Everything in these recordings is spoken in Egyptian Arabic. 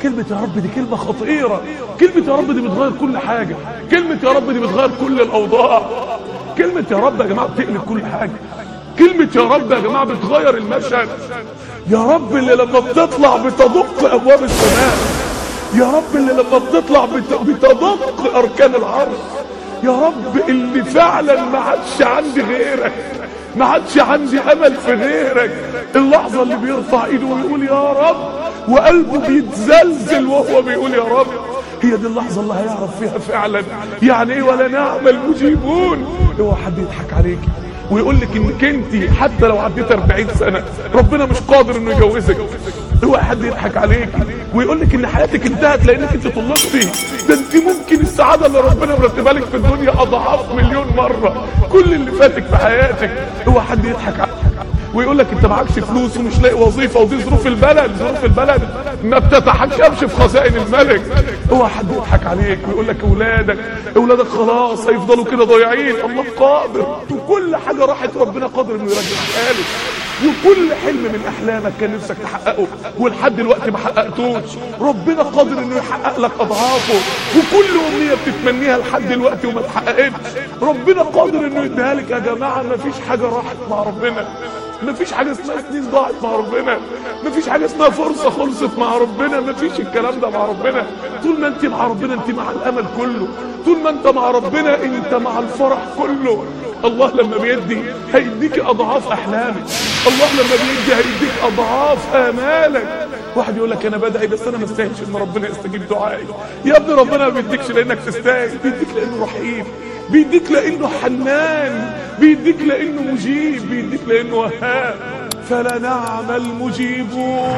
كلمة يا رب دي كلمة خطيرة كلمة يا رب دي بتغير كل حاجة كلمة يا رب دي بتغير كل الأوضاع كلمة يا رب يا جماعة بتقلب كل حاجة كلمة يا رب يا جماعة بتغير المشهد يا رب اللي لما بتطلع بتدق أبواب السماء يا رب اللي لما بتطلع بت- بتدق أركان العرش يا رب اللي فعلا ما عادش عندي غيرك ما عادش عندي امل في غيرك اللحظه اللي بيرفع ايده ويقول يا رب وقلبه بيتزلزل وهو بيقول يا رب هي دي اللحظه اللي هيعرف فيها فعلا يعني ايه ولا نعم المجيبون اوعى حد يضحك عليكي ويقول لك انك انت حتى لو عديت 40 سنه ربنا مش قادر انه يجوزك اوعى حد يضحك عليك ويقول لك ان حياتك انتهت لانك انت طلقتي ده انت ممكن السعاده اللي ربنا مرتبها لك في الدنيا اضعاف مليون مره كل اللي فاتك في حياتك اوعى حد يضحك عليك ويقول لك انت معكش فلوس ومش لاقي وظيفه ودي ظروف البلد ظروف البلد ما بتتحكمش في خزائن الملك اوعى حد يضحك عليك ويقول لك اولادك اولادك خلاص هيفضلوا كده ضايعين الله قادر وكل حاجه راحت ربنا قادر انه يرجعها لك وكل حلم من احلامك كان نفسك تحققه ولحد دلوقتي ما حققتوش ربنا قادر انه يحقق لك اضعافه وكل امنيه بتتمنيها لحد دلوقتي وما اتحققتش ربنا قادر انه يديها لك يا جماعه ما فيش حاجه راحت مع ربنا ما فيش حاجه اسمها سنين ضاعت مع ربنا ما فيش حاجه اسمها فرصه خلصت مع ربنا ما فيش الكلام ده مع ربنا طول ما انت مع ربنا انت مع الامل كله طول ما انت مع ربنا انت مع الفرح كله الله لما بيدي هيديك اضعاف احلامك الله لما بيدي هيديك اضعاف امالك واحد يقول لك انا بدعي بس انا ما استاهلش ان ربنا يستجيب دعائي يا ابني ربنا ما بيديكش لانك تستاهل بيديك لانه رحيم بيديك لانه حنان بيديك لانه مجيب بيديك لانه وهاب فلنعم المجيبون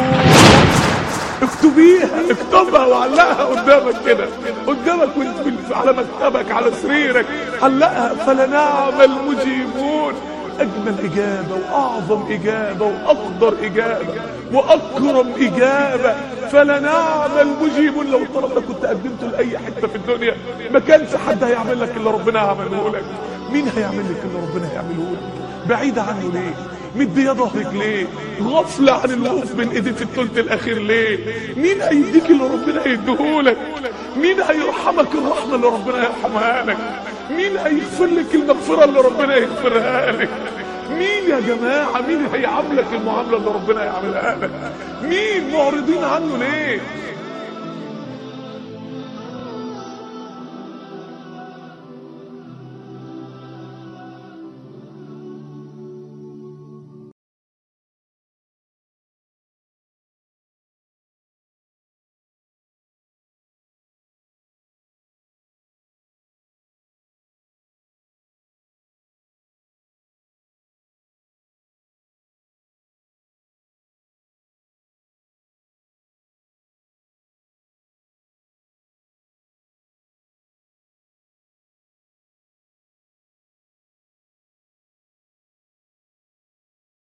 اكتبيها اكتبها وعلقها قدامك كده قدامك وانت في- على مكتبك على سريرك علقها فلنعم المجيبون اجمل اجابه واعظم اجابه واقدر اجابه واكرم اجابه فلنعم المجيبون لو الطلب ده كنت قدمته لاي حته في الدنيا ما كانش حد هيعمل لك اللي ربنا هيعمله لك مين هيعمل لك اللي ربنا هيعمله لك بعيد عنه ليه مديه ظهرك ليه غفلة عن الوقوف بين ايديه في الثلث الاخير ليه مين هيديك اللي ربنا هيديهولك مين هيرحمك الرحمة اللي ربنا هيرحمها لك مين هيغفر لك المغفرة اللي ربنا يغفرها لك مين يا جماعة مين هيعاملك المعاملة اللي ربنا هيعملها لك مين معرضين عنه ليه